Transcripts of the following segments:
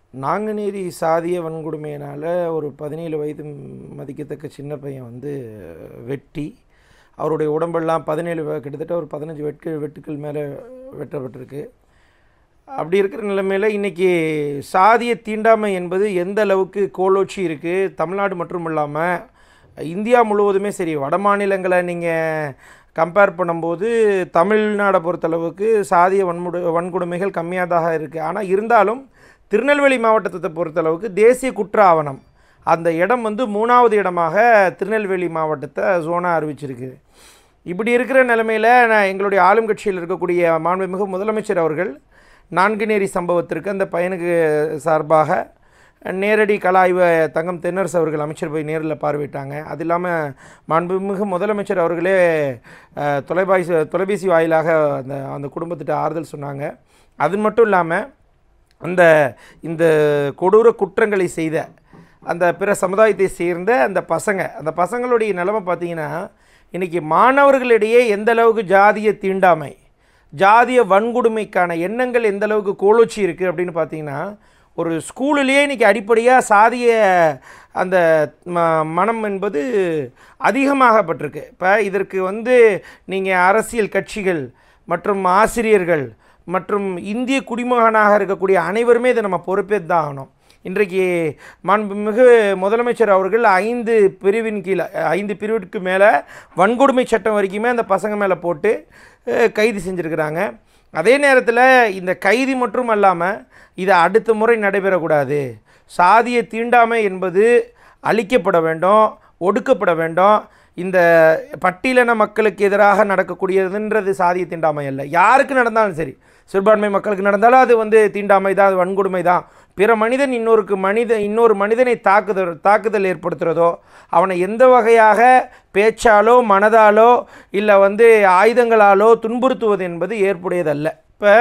நாங்குநேரி சாதிய வன்கொடுமையினால் ஒரு பதினேழு வயது மதிக்கத்தக்க சின்ன பையன் வந்து வெட்டி அவருடைய உடம்பெல்லாம் பதினேழு வ- கிட்டத்தட்ட ஒரு பதினஞ்சு வெட்டு வெட்டுக்கள் மேலே வெட்டப்பட்டிருக்கு அப்படி இருக்கிற நிலைமையில் இன்றைக்கி சாதிய தீண்டாமை என்பது எந்த அளவுக்கு கோலோச்சி இருக்குது தமிழ்நாடு மட்டும் இல்லாமல் இந்தியா முழுவதுமே சரி வட மாநிலங்களை நீங்கள் கம்பேர் பண்ணும்போது தமிழ்நாடை பொறுத்தளவுக்கு சாதிய வன்முடு வன்கொடுமைகள் கம்மியாக தான் இருக்குது ஆனால் இருந்தாலும் திருநெல்வேலி மாவட்டத்தை பொறுத்தளவுக்கு தேசிய குற்ற ஆவணம் அந்த இடம் வந்து மூணாவது இடமாக திருநெல்வேலி மாவட்டத்தை ஜோனாக அறிவிச்சிருக்கு இப்படி இருக்கிற நிலைமையில் நான் எங்களுடைய ஆளும் கட்சியில் இருக்கக்கூடிய மாண்புமிகு முதலமைச்சர் அவர்கள் நான்குநேரி சம்பவத்திற்கு அந்த பையனுக்கு சார்பாக நேரடி கள ஆய்வை தங்கம் தென்னரசு அவர்கள் அமைச்சர் போய் நேரில் பார்வையிட்டாங்க அது இல்லாமல் மாண்புமிகு முதலமைச்சர் அவர்களே அஹ், தொலைபேசி தொலைபேசி வாயிலாக அந்த அந்த குடும்பத்திட்ட ஆறுதல் சொன்னாங்க அது மட்டும் இல்லாமல் அந்த இந்த கொடூர குற்றங்களை செய்த அந்த பிற சமுதாயத்தை சேர்ந்த அந்த பசங்க அந்த பசங்களுடைய நிலைமை பார்த்தீங்கன்னா இன்றைக்கி மாணவர்களிடையே எந்த அளவுக்கு ஜாதிய தீண்டாமை ஜாதிய வன்கொடுமைக்கான எண்ணங்கள் எந்த அளவுக்கு கோலோச்சி இருக்குது அப்படின்னு பார்த்தீங்கன்னா ஒரு ஸ்கூலிலேயே இன்றைக்கி அடிப்படையாக சாதிய அந்த ம மனம் என்பது அதிகமாகப்பட்டிருக்கு இப்போ இதற்கு வந்து நீங்கள் அரசியல் கட்சிகள் மற்றும் ஆசிரியர்கள் மற்றும் இந்திய குடிமகனாக இருக்கக்கூடிய அனைவருமே இதை நம்ம பொறுப்பேற்று தான் ஆகணும் இன்றைக்கு மாண்புமிகு முதலமைச்சர் அவர்கள் ஐந்து பிரிவின் கீழே ஐந்து பிரிவுக்கு மேலே வன்கொடுமை சட்டம் வரைக்குமே அந்த பசங்க மேலே போட்டு அஹ், கைது செஞ்சுருக்கிறாங்க அதே நேரத்தில் இந்த கைது மட்டும் அல்லாமல் இது அடுத்த முறை நடைபெறக்கூடாது சாதிய தீண்டாமை என்பது அழிக்கப்பட வேண்டும் ஒடுக்கப்பட வேண்டும் இந்த பட்டியலின மக்களுக்கு எதிராக நடக்கக்கூடியதுன்றது சாதிய தீண்டாமை அல்ல யாருக்கு நடந்தாலும் சரி சிறுபான்மை மக்களுக்கு நடந்தாலும் அது வந்து தீண்டாமை தான் அது வன்கொடுமை தான் பிற மனிதன் இன்னொருக்கு மனித இன்னொரு மனிதனை தாக்குதல் தாக்குதல் ஏற்படுத்துகிறதோ அவனை எந்த வகையாக பேச்சாலோ மனதாலோ இல்லை வந்து ஆயுதங்களாலோ துன்புறுத்துவது என்பது ஏற்புடையதல்ல இப்போ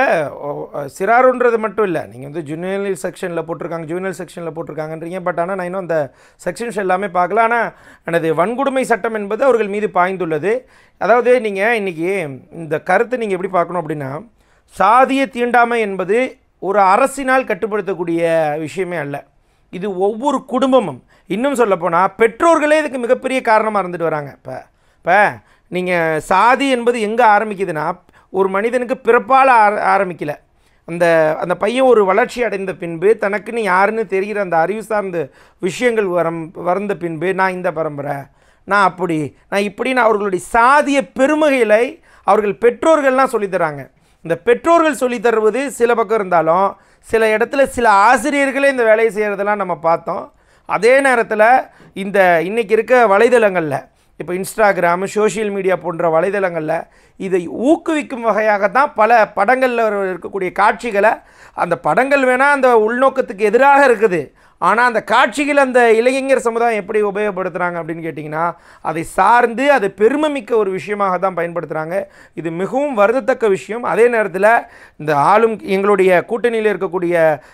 சிறாருன்றது மட்டும் இல்லை நீங்கள் வந்து ஜூனியல் செக்ஷனில் போட்டிருக்காங்க ஜூனியல் செக்ஷனில் போட்டிருக்காங்கன்றீங்க பட் ஆனால் நான் இன்னும் அந்த செக்ஷன்ஸ் எல்லாமே பார்க்கல ஆனால் எனது வன்கொடுமை சட்டம் என்பது அவர்கள் மீது பாய்ந்துள்ளது அதாவது நீங்கள் இன்றைக்கி இந்த கருத்தை நீங்கள் எப்படி பார்க்கணும் அப்படின்னா சாதிய தீண்டாமை என்பது ஒரு அரசினால் கட்டுப்படுத்தக்கூடிய விஷயமே அல்ல இது ஒவ்வொரு குடும்பமும் இன்னும் சொல்லப்போனால் பெற்றோர்களே இதுக்கு மிகப்பெரிய காரணமாக இருந்துட்டு வராங்க இப்போ இப்போ நீங்கள் சாதி என்பது எங்கே ஆரம்பிக்குதுன்னா ஒரு மனிதனுக்கு பிறப்பால் ஆர ஆரம்பிக்கல அந்த அந்த பையன் ஒரு வளர்ச்சி அடைந்த பின்பு தனக்குன்னு யாருன்னு தெரிகிற அந்த அறிவு சார்ந்த விஷயங்கள் வரம் வறந்த பின்பு நான் இந்த பரம்பரை நான் அப்படி நான் இப்படின்னு அவர்களுடைய சாதிய பெருமைகளை அவர்கள் பெற்றோர்கள்லாம் சொல்லித் தராங்க இந்த பெற்றோர்கள் சொல்லித் தருவது சில பக்கம் இருந்தாலும் சில இடத்துல சில ஆசிரியர்களே இந்த வேலையை செய்கிறதெல்லாம் நம்ம பார்த்தோம் அதே நேரத்தில் இந்த இன்றைக்கி இருக்க வலைதளங்களில் இப்போ இன்ஸ்டாகிராமு சோஷியல் மீடியா போன்ற வலைதளங்களில் இதை ஊக்குவிக்கும் வகையாக தான் பல படங்களில் இருக்கக்கூடிய காட்சிகளை அந்த படங்கள் வேணால் அந்த உள்நோக்கத்துக்கு எதிராக இருக்குது ஆனால் அந்த காட்சிகள் அந்த இளைஞர் சமுதாயம் எப்படி உபயோகப்படுத்துகிறாங்க அப்படின்னு கேட்டிங்கன்னா அதை சார்ந்து அதை பெருமைமிக்க ஒரு விஷயமாக தான் பயன்படுத்துகிறாங்க இது மிகவும் வருந்தத்தக்க விஷயம் அதே நேரத்தில் இந்த ஆளும் எங்களுடைய கூட்டணியில் இருக்கக்கூடிய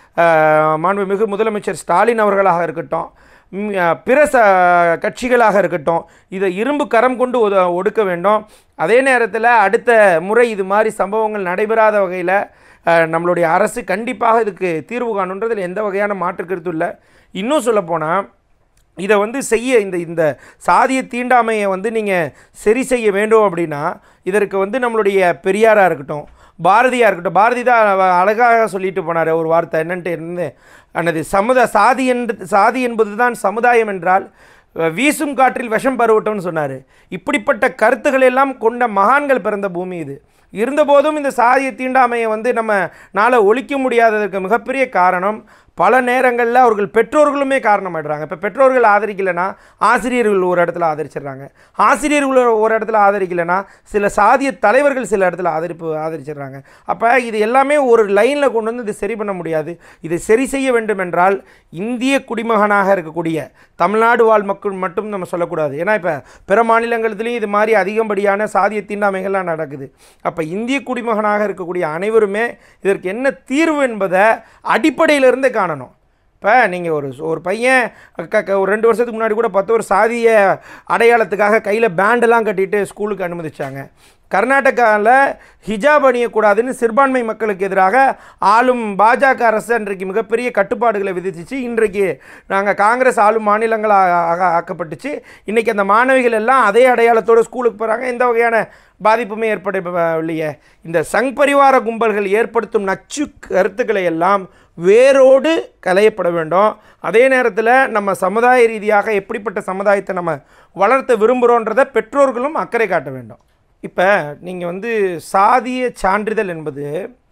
அஹ், மாண்புமிகு முதலமைச்சர் ஸ்டாலின் அவர்களாக இருக்கட்டும் ம், அஹ், பிற ச கட்சிகளாக இருக்கட்டும் இதை இரும்பு கரம் கொண்டு ஒத ஒடுக்க வேண்டும் அதே நேரத்தில் அடுத்த முறை இது மாதிரி சம்பவங்கள் நடைபெறாத வகையில் அஹ், நம்மளுடைய அரசு கண்டிப்பாக இதுக்கு தீர்வு காணுன்றதில் எந்த வகையான மாற்று கருத்தும் இல்லை இன்னும் சொல்லப்போனால் இதை வந்து செய்ய இந்த இந்த சாதிய தீண்டாமையை வந்து நீங்கள் சரி செய்ய வேண்டும் அப்படின்னா இதற்கு வந்து நம்மளுடைய பெரியாராக இருக்கட்டும் பாரதியாக இருக்கட்டும் பாரதி தான் அவ- அழகாக சொல்லிட்டு போனார் ஒரு வார்த்தை என்னன்ட்டு இருந்து அன்னது சமுத சாதி என்று சாதி என்பது தான் சமுதாயம் என்றால் அஹ், வீசும் காற்றில் விஷம் பருவட்டம்னு சொன்னார் இப்படிப்பட்ட கருத்துக்கள் எல்லாம் கொண்ட மகான்கள் பிறந்த பூமி இது இருந்தபோதும் இந்த சாதிய தீண்டாமையை வந்து நம்ம நாளை ஒழிக்க முடியாததற்கு மிகப்பெரிய காரணம் பல நேரங்களில் அவர்கள் பெற்றோர்களுமே காரணமாயிடுறாங்க இப்போ பெற்றோர்கள் ஆதரிக்கலைன்னா ஆசிரியர்கள் ஒரு இடத்துல ஆதரிச்சிடுறாங்க ஆசிரியர்கள் ஒரு- ஒரு இடத்துல ஆதரிக்கலைன்னா சில சாதிய தலைவர்கள் சில இடத்துல ஆதரிப்பு ஆதரிச்சிடுறாங்க அப்போ இது எல்லாமே ஒரு லைனில் கொண்டு வந்து இது சரி பண்ண முடியாது இதை சரி செய்ய வேண்டும் என்றால் இந்திய குடிமகனாக இருக்கக்கூடிய தமிழ்நாடு வாழ் மக்கள் மட்டும் நம்ம சொல்லக்கூடாது ஏன்னா இப்போ பிற மாநிலங்கள்லேயும் இது மாதிரி அதிகப்படியான சாதிய தீண்டாமைகள்லாம் நடக்குது அப்போ இந்திய குடிமகனாக இருக்கக்கூடிய அனைவருமே இதற்கு என்ன தீர்வு என்பதை அடிப்படையிலிருந்து காணணும் இப்போ நீங்கள் ஒரு ஒரு பையன் க க- ஒரு ரெண்டு வருஷத்துக்கு முன்னாடி கூட பார்த்து ஒரு சாதிய அடையாளத்துக்காக கையில் பேண்டெல்லாம் கட்டிட்டு ஸ்கூலுக்கு அனுமதிச்சாங்க கர்நாடகாவில் ஹிஜாப் அணியக்கூடாதுன்னு சிறுபான்மை மக்களுக்கு எதிராக ஆளும் பாஜக அரசு அன்றைக்கு மிகப்பெரிய கட்டுப்பாடுகளை விதிச்சிச்சு இன்றைக்கு நாங்கள் காங்கிரஸ் ஆளும் மாநிலங்களாக ஆக- ஆக்கப்பட்டுச்சு இன்றைக்கி அந்த மாணவிகள் எல்லாம் அதே அடையாளத்தோடு ஸ்கூலுக்கு போகிறாங்க எந்த வகையான பாதிப்புமே ஏற்படவில்லையே இந்த சங் பரிவார கும்பல்கள் ஏற்படுத்தும் நச்சு கருத்துக்களை எல்லாம் வேரோடு களையப்பட வேண்டும் அதே நேரத்தில் நம்ம சமுதாய ரீதியாக எப்படிப்பட்ட சமுதாயத்தை நம்ம வளர்த்த விரும்புகிறோன்றதை பெற்றோர்களும் அக்கறை காட்ட வேண்டும் இப்போ நீங்கள் வந்து சாதிய சான்றிதழ் என்பது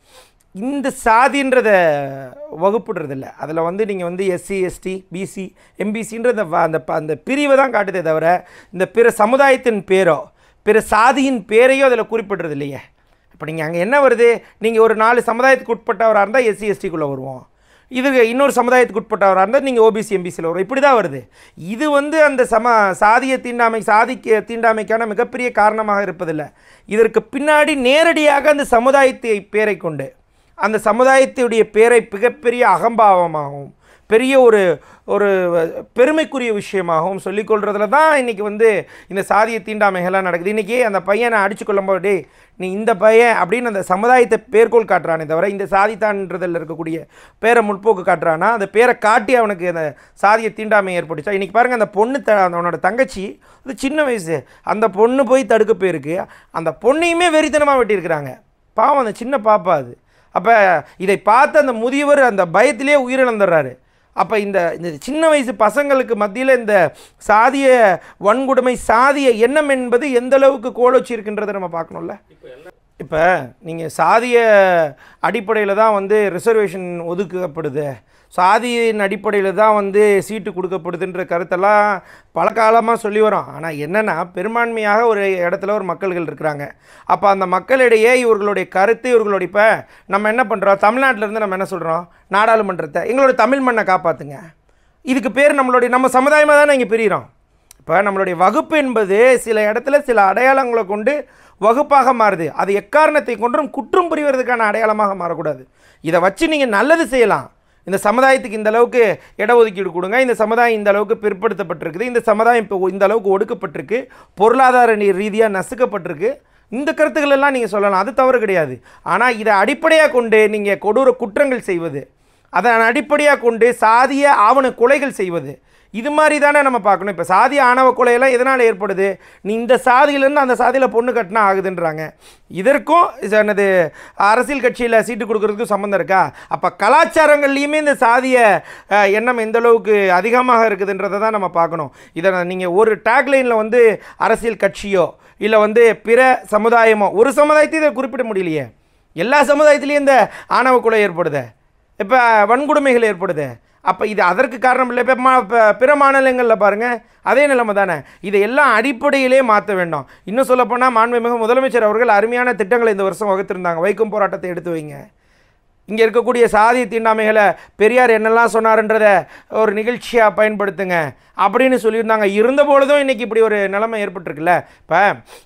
இந்த சாதின்றத வகுப்புடுறதில்ல அதில் வந்து நீங்கள் வந்து எஸ்சி எஸ்டி பிசி எம்பிசின்ற அந்த வ- அந்த ப- அந்த பிரிவை தான் காட்டுதே தவிர இந்த பிற சமுதாயத்தின் பேரோ பிற சாதியின் பேரையோ அதில் குறிப்பிடுறது இல்லையே இப்போ நீங்கள் அங்கே என்ன வருது நீங்கள் ஒரு நாலு சமுதாயத்துக்கு உட்பட்டவராக இருந்தால் எஸ்சி எஸ்டிக்குள்ளே வருவோம் இது இன்னொரு சமுதாயத்துக்கு உட்பட்டவராக இருந்தால் நீங்கள் ஓபிசி எம்பிசியில் வரும் இப்படி தான் வருது இது வந்து அந்த சம சாதிய தீண்டாமை சாதிக்க தீண்டாமைக்கான மிகப்பெரிய காரணமாக இருப்பதில்லை இதற்கு பின்னாடி நேரடியாக அந்த சமுதாயத்தை பேரை கொண்டு அந்த சமுதாயத்துடைய பேரை மிகப்பெரிய அகம்பாவமாகவும் பெரிய ஒரு ஒரு பெருமைக்குரிய விஷயமாகவும் சொல்லிக்கொள்றதுல தான் இன்றைக்கி வந்து இந்த சாதிய தீண்டாமைகள்லாம் நடக்குது இன்றைக்கி அந்த பையனை அடிச்சு கொள்ளும்போது "டேய், நீ இந்த பையன் அப்படின்னு அந்த சமுதாயத்தை பேர்கோள் காட்டுறானே தவிர இந்த சாதித்தான்றதில் இருக்கக்கூடிய பேரை முற்போக்கு காட்டுறானா அந்த பேரை காட்டி அவனுக்கு அந்த சாதிய தீண்டாமை ஏற்பட்டுச்சா இன்றைக்கி பாருங்கள் அந்த பொண்ணு த அவனோட தங்கச்சி அது சின்ன வயசு அந்த பொண்ணு போய் தடுக்க போயிருக்கு அந்த பொண்ணையுமே வெறித்தனமாக வெட்டியிருக்கிறாங்க பாவம் அந்த சின்ன பாப்பா அது அப்போ இதை பார்த்து அந்த முதியவர் அந்த பயத்திலே உயிரிழந்துடுறாரு அப்போ இந்த இந்த சின்ன வயசு பசங்களுக்கு மத்தியில் இந்த சாதிய வன்கொடுமை சாதிய எண்ணம் என்பது எந்த அளவுக்கு கோலோச்சி இருக்கின்றதை நம்ம பார்க்கணும்ல இப்போ நீங்கள் சாதிய அடிப்படையில் தான் வந்து ரிசர்வேஷன் ஒதுக்கப்படுது சாதியின் அடிப்படையில் தான் வந்து சீட்டு கொடுக்கப்படுதுன்ற கருத்தெல்லாம் பல காலமாக சொல்லி வரோம் ஆனால் என்னென்னா பெரும்பான்மையாக ஒரு இடத்துல ஒரு மக்கள்கள் இருக்கிறாங்க அப்போ அந்த மக்களிடையே இவர்களுடைய கருத்து இவர்களுடைய இப்போ நம்ம என்ன பண்ணுறோம் தமிழ்நாட்டிலேருந்து நம்ம என்ன சொல்கிறோம் நாடாளுமன்றத்தை எங்களுடைய தமிழ் மண்ணை காப்பாற்றுங்க இதுக்கு பேர் நம்மளுடைய நம்ம சமுதாயமாக தானே இங்கே பிரிகிறோம் இப்போ நம்மளுடைய வகுப்பு என்பது சில இடத்துல சில அடையாளங்களை கொண்டு வகுப்பாக மாறுது அது எக்காரணத்தை கொண்டும் குற்றம் புரிவதற்கான அடையாளமாக மாறக்கூடாது இதை வச்சு நீங்கள் நல்லது செய்யலாம் இந்த சமுதாயத்துக்கு இந்த அளவுக்கு இடஒதுக்கீடு கொடுங்க இந்த சமுதாயம் இந்த அளவுக்கு பிற்படுத்தப்பட்டிருக்குது இந்த சமுதாயம் இப்போ இந்த அளவுக்கு ஒடுக்கப்பட்டிருக்கு பொருளாதார நீ- ரீதியாக நசுக்கப்பட்டிருக்கு இந்த கருத்துக்கள் எல்லாம் நீங்கள் சொல்லலாம் அது தவறு கிடையாது ஆனால் இதை அடிப்படையாக கொண்டு நீங்கள் கொடூர குற்றங்கள் செய்வது அதன் அடிப்படையாக கொண்டு சாதிய ஆவண கொலைகள் செய்வது இது மாதிரி தானே நம்ம பார்க்கணும் இப்போ சாதிய ஆணவ கொலையெல்லாம் எதனால் ஏற்படுது நீ இந்த சாதியிலேருந்து அந்த சாதியில் பொண்ணு கட்டினா ஆகுதுன்றாங்க இதற்கும் இது என்னது அரசியல் கட்சியில் சீட்டு கொடுக்கறதுக்கும் சம்மந்தம் இருக்கா அப்போ கலாச்சாரங்கள்லையுமே இந்த சாதிய அஹ், எண்ணம் எந்த அளவுக்கு அதிகமாக இருக்குதுன்றதை தான் நம்ம பார்க்கணும் இதை நீங்கள் ஒரு டேக்லைனில் வந்து அரசியல் கட்சியோ இல்லை வந்து பிற சமுதாயமோ ஒரு சமுதாயத்தையும் இதை குறிப்பிட முடியலையே எல்லா சமுதாயத்திலையும் இந்த ஆணவ கொலை ஏற்படுது இப்போ வன்கொடுமைகள் ஏற்படுது அப்போ இது அதற்கு காரணம் இல்லை இப்போ மா இப்போ பிற மாநிலங்களில் பாருங்கள் அதே நிலைமை தானே இதை எல்லாம் அடிப்படையிலே மாற்ற வேண்டும் இன்னும் சொல்லப்போனால் மாண்புமிகு முதலமைச்சர் அவர்கள் அருமையான திட்டங்களை இந்த வருஷம் வகுத்திருந்தாங்க வைக்கும் போராட்டத்தை எடுத்து வைங்க இங்கே இருக்கக்கூடிய சாதி தீண்டாமைகளை பெரியார் என்னெல்லாம் சொன்னாருன்றத ஒரு நிகழ்ச்சியாக பயன்படுத்துங்க அப்படின்னு சொல்லியிருந்தாங்க இருந்த பொழுதும் இன்றைக்கி இப்படி ஒரு நிலைமை ஏற்பட்டிருக்குல்ல இப்போ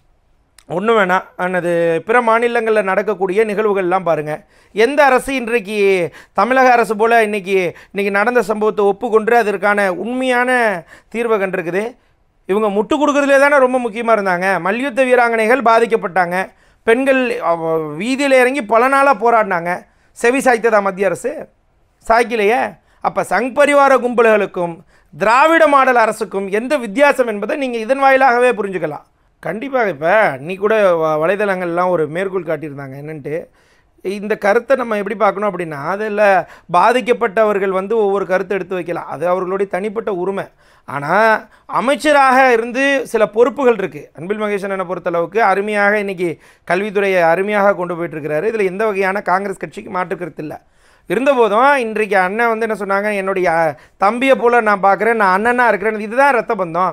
ஒன்றும் வேணாம் ஆனது பிற மாநிலங்களில் நடக்கக்கூடிய நிகழ்வுகள்லாம் பாருங்கள் எந்த அரசு இன்றைக்கு தமிழக அரசு போல் இன்றைக்கி இன்றைக்கி நடந்த சம்பவத்தை ஒப்புக்கொண்டு அதற்கான உண்மையான தீர்வை கண்டிருக்குது இவங்க முட்டு கொடுக்குறதுலே தானே ரொம்ப முக்கியமாக இருந்தாங்க மல்யுத்த வீராங்கனைகள் பாதிக்கப்பட்டாங்க பெண்கள் அவ- வீதியில் இறங்கி பல நாளாக போராடினாங்க செவி சாய்த்ததா மத்திய அரசு சாய்க்கலையே அப்போ சங் பரிவார கும்பல்களுக்கும் திராவிட மாடல் அரசுக்கும் எந்த வித்தியாசம் என்பதை நீங்கள் இதன் வாயிலாகவே புரிஞ்சுக்கலாம் கண்டிப்பாக இப்போ நீ கூட வ- வலைதளங்கள்லாம் ஒரு மேற்கோள் காட்டியிருந்தாங்க என்னன்ட்டு இந்த கருத்தை நம்ம எப்படி பார்க்கணும் அப்படின்னா அதில் பாதிக்கப்பட்டவர்கள் வந்து ஒவ்வொரு கருத்தை எடுத்து வைக்கலாம் அது அவர்களுடைய தனிப்பட்ட உரிமை ஆனால் அமைச்சராக இருந்து சில பொறுப்புகள் இருக்குது அன்பில் மகேசனை பொறுத்தளவுக்கு அருமையாக இன்றைக்கி கல்வித்துறையை அருமையாக கொண்டு போயிட்டுருக்கிறாரு இதில் எந்த வகையான காங்கிரஸ் கட்சிக்கு மாற்று கருத்து இல்லை இருந்தபோதும் இன்றைக்கு அண்ணன் வந்து என்ன சொன்னாங்க என்னுடைய அஹ், தம்பியை போல் நான் பார்க்குறேன் நான் அண்ணனாக இருக்கிறேன் இதுதான் ரத்த பந்தம்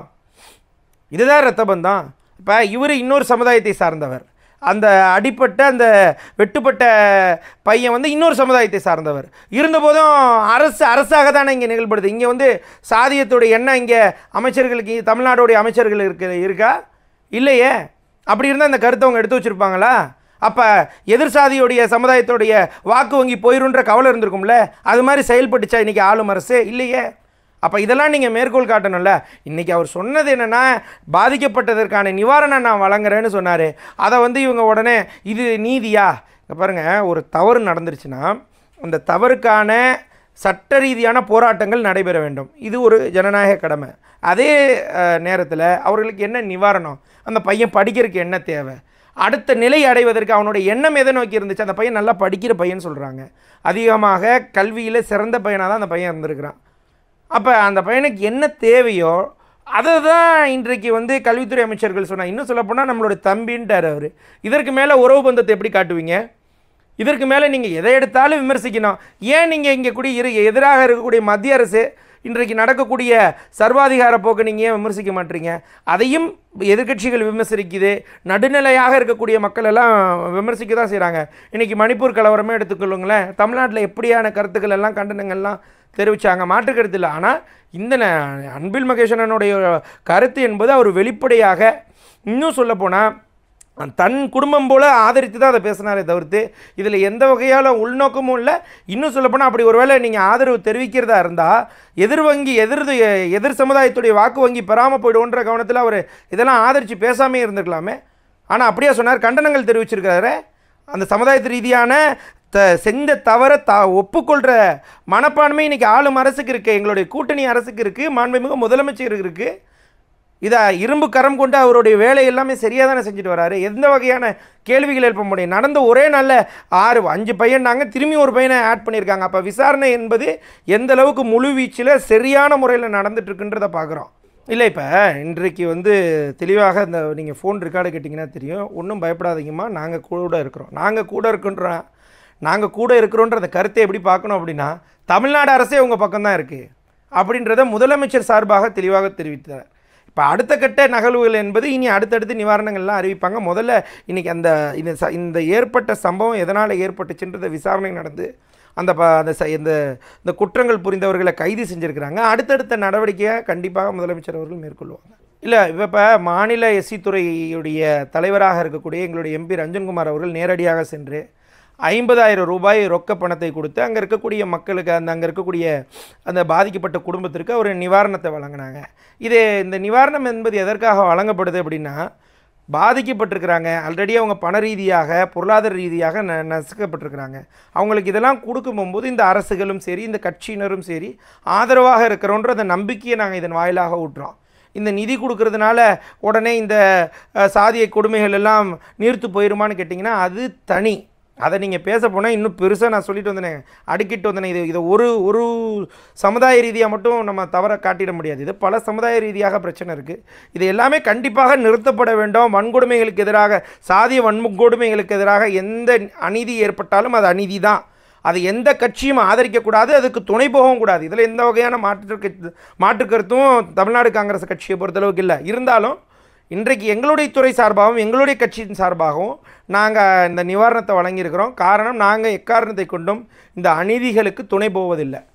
இதுதான் ரத்த பந்தம் இப்போ இவர் இன்னொரு சமுதாயத்தை சார்ந்தவர் அந்த அடிப்பட்ட அந்த வெட்டுப்பட்ட பையன் வந்து இன்னொரு சமுதாயத்தை சார்ந்தவர் இருந்தபோதும் அரசு அரசாக தானே இங்கே நிகழ்படுது இங்கே வந்து சாதியத்துடைய எண்ணம் இங்கே அமைச்சர்களுக்கு தமிழ்நாடுடைய அமைச்சர்கள் இருக்கு இருக்கா இல்லையே அப்படி இருந்தால் அந்த கருத்தை அவங்க எடுத்து வச்சுருப்பாங்களா அப்போ எதிர் சாதியுடைய சமுதாயத்துடைய வாக்கு வங்கி போயிருன்ற கவலை இருந்திருக்கும்ல அது மாதிரி செயல்பட்டுச்சா இன்றைக்கி ஆளும் அரசு இல்லையே அப்போ இதெல்லாம் நீங்கள் மேற்கோள் காட்டணும்ல இன்றைக்கி அவர் சொன்னது என்னென்னா பாதிக்கப்பட்டதற்கான நிவாரணம் நான் வழங்குறேன்னு சொன்னார் அதை வந்து இவங்க உடனே இது நீதியா இங்கே பாருங்கள் ஒரு தவறு நடந்துருச்சுன்னா அந்த தவறுக்கான சட்ட ரீதியான போராட்டங்கள் நடைபெற வேண்டும் இது ஒரு ஜனநாயக கடமை அதே நேரத்தில் அவர்களுக்கு என்ன நிவாரணம் அந்த பையன் படிக்கிறதுக்கு என்ன தேவை அடுத்த நிலை அடைவதற்கு அவனுடைய எண்ணம் எதை நோக்கி இருந்துச்சு அந்த பையன் நல்லா படிக்கிற பையன் சொல்கிறாங்க அதிகமாக கல்வியில் சிறந்த பையனாக தான் அந்த பையன் இருந்திருக்கிறான் அப்போ அந்த பையனுக்கு என்ன தேவையோ அதை தான் இன்றைக்கு வந்து கல்வித்துறை அமைச்சர்கள் சொன்னாங்க இன்னும் சொல்லப்போனால் நம்மளோட தம்பின்ட்டார் அவர் இதற்கு மேலே உறவு பந்தத்தை எப்படி காட்டுவீங்க இதற்கு மேலே நீங்கள் எதை எடுத்தாலும் விமர்சிக்கணும் ஏன் நீங்கள் இங்கே கூடிய இரு எதிராக இருக்கக்கூடிய மத்திய அரசு இன்றைக்கு நடக்கக்கூடிய சர்வாதிகார போக்கை நீங்கள் ஏன் விமர்சிக்க மாட்டீங்க அதையும் எதிர்க்கட்சிகள் விமர்சிக்குது நடுநிலையாக இருக்கக்கூடிய மக்கள் எல்லாம் விமர்சிக்க தான் செய்கிறாங்க இன்றைக்கி மணிப்பூர் கலவரமே எடுத்துக்கொள்ளுங்களேன் தமிழ்நாட்டில் எப்படியான கருத்துக்கள் எல்லாம் கண்டனங்கள்லாம் தெரிவித்தாங்க மாற்று கருத்து இல்லை ஆனால் இந்த ந- அன்பில் மகேஸ்வரனுடைய கருத்து என்பது அவர் வெளிப்படையாக இன்னும் சொல்லப்போனால் தன் குடும்பம் போல ஆதரித்து தான் அதை பேசினாரே தவிர்த்து இதில் எந்த வகையால் உள்நோக்கமும் இல்லை இன்னும் சொல்லப்போனால் அப்படி ஒருவேளை நீங்கள் ஆதரவு தெரிவிக்கிறதா இருந்தால் எதிர் வங்கி எதிர் எதிர் சமுதாயத்துடைய வாக்கு வங்கி பெறாமல் போயிடுவோன்ற கவனத்தில் அவர் இதெல்லாம் ஆதரித்து பேசாமே இருந்திருக்கலாமே ஆனால் அப்படியே சொன்னார் கண்டனங்கள் தெரிவிச்சிருக்காரு அந்த சமுதாயத்து ரீதியான த செஞ்ச தவறை த ஒப்புக்கொள்கிற மனப்பான்மை இன்னைக்கு ஆளும் அரசுக்கு இருக்குது எங்களுடைய கூட்டணி அரசுக்கு இருக்குது மாண்புமிகு முதலமைச்சருக்கு இருக்குது இதை இரும்பு கரம் கொண்டு அவருடைய வேலை எல்லாமே சரியாக தானே செஞ்சுட்டு வராரு எந்த வகையான கேள்விகள் எழுப்ப முடியும் நடந்த ஒரே நல்ல ஆறு அஞ்சு பையனாங்க திரும்பி ஒரு பையனை ஆட் பண்ணியிருக்காங்க அப்போ விசாரணை என்பது எந்த அளவுக்கு முழு வீச்சில் சரியான முறையில் நடந்துட்டு இருக்குன்றதை பார்க்குறோம் இல்லை இப்போ இன்றைக்கு வந்து தெளிவாக இந்த நீங்கள் ஃபோன் ரெக்கார்டு கேட்டிங்கன்னா தெரியும் ஒன்றும் பயப்படாதீங்கம்மா நாங்கள் கூட இருக்கிறோம் நாங்கள் கூட இருக்குன்றோம் நாங்கள் கூட இருக்கிறோன்ற அந்த கருத்தை எப்படி பார்க்கணும் அப்படின்னா தமிழ்நாடு அரசே உங்கள் பக்கம்தான் இருக்குது அப்படின்றத முதலமைச்சர் சார்பாக தெளிவாக தெரிவித்தார் இப்போ அடுத்த கட்ட நகர்வுகள் என்பது இனி அடுத்தடுத்து நிவாரணங்கள்லாம் அறிவிப்பாங்க முதல்ல இன்னைக்கு அந்த இந்த ச இந்த ஏற்பட்ட சம்பவம் எதனால் ஏற்பட்டுச்சுன்றத விசாரணை நடந்து அந்த ப அந்த ச இந்த இந்த குற்றங்கள் புரிந்தவர்களை கைது செஞ்சுருக்கிறாங்க அடுத்தடுத்த நடவடிக்கையை கண்டிப்பாக முதலமைச்சர் அவர்கள் மேற்கொள்வாங்க இல்லை இப்போ மாநில எஸ்சி துறையுடைய தலைவராக இருக்கக்கூடிய எங்களுடைய எம்பி ரஞ்சன்குமார் அவர்கள் நேரடியாக சென்று ஐம்பதாயிரம் ரூபாய் ரொக்க பணத்தை கொடுத்து அங்கே இருக்கக்கூடிய மக்களுக்கு அந்த அங்கே இருக்கக்கூடிய அந்த பாதிக்கப்பட்ட குடும்பத்திற்கு ஒரு நிவாரணத்தை வழங்கினாங்க இது இந்த நிவாரணம் என்பது எதற்காக வழங்கப்படுது அப்படின்னா பாதிக்கப்பட்டிருக்கிறாங்க ஆல்ரெடி அவங்க பண ரீதியாக பொருளாதார ரீதியாக ந நசுக்கப்பட்டிருக்கிறாங்க அவங்களுக்கு இதெல்லாம் கொடுக்கும் போகும்போது இந்த அரசுகளும் சரி இந்த கட்சியினரும் சரி ஆதரவாக இருக்கிறோன்ற அந்த நம்பிக்கையை நாங்கள் இதன் வாயிலாக ஊட்டுறோம் இந்த நிதி கொடுக்கறதுனால உடனே இந்த அஹ், சாதிய கொடுமைகள் எல்லாம் நீர்த்து போயிருமான்னு கேட்டிங்கன்னா அது தனி அதை நீங்கள் பேச போனால் இன்னும் பெருசாக நான் சொல்லிட்டு வந்தேனே அடுக்கிட்டு வந்தேனே இது இதை ஒரு ஒரு சமுதாய ரீதியாக மட்டும் நம்ம தவற காட்டிட முடியாது இது பல சமுதாய ரீதியாக பிரச்சனை இருக்குது இது எல்லாமே கண்டிப்பாக நிறுத்தப்பட வேண்டும் வன்கொடுமைகளுக்கு எதிராக சாதிய வன்கொடுமைகளுக்கு எதிராக எந்த அநீதி ஏற்பட்டாலும் அது அநீதி தான் அது எந்த கட்சியும் ஆதரிக்கக்கூடாது அதுக்கு துணை போகவும் கூடாது இதில் எந்த வகையான மாற்று மாற்று கருத்தும் தமிழ்நாடு காங்கிரஸ் கட்சியை பொறுத்தளவுக்கு இல்லை இருந்தாலும் இன்றைக்கு எங்களுடைய துறை சார்பாகவும் எங்களுடைய கட்சியின் சார்பாகவும் நாங்கள் இந்த நிவாரணத்தை வழங்கியிருக்கிறோம் காரணம் நாங்கள் எக்காரணத்தை கொண்டும் இந்த அநீதிகளுக்கு துணை போவதில்லை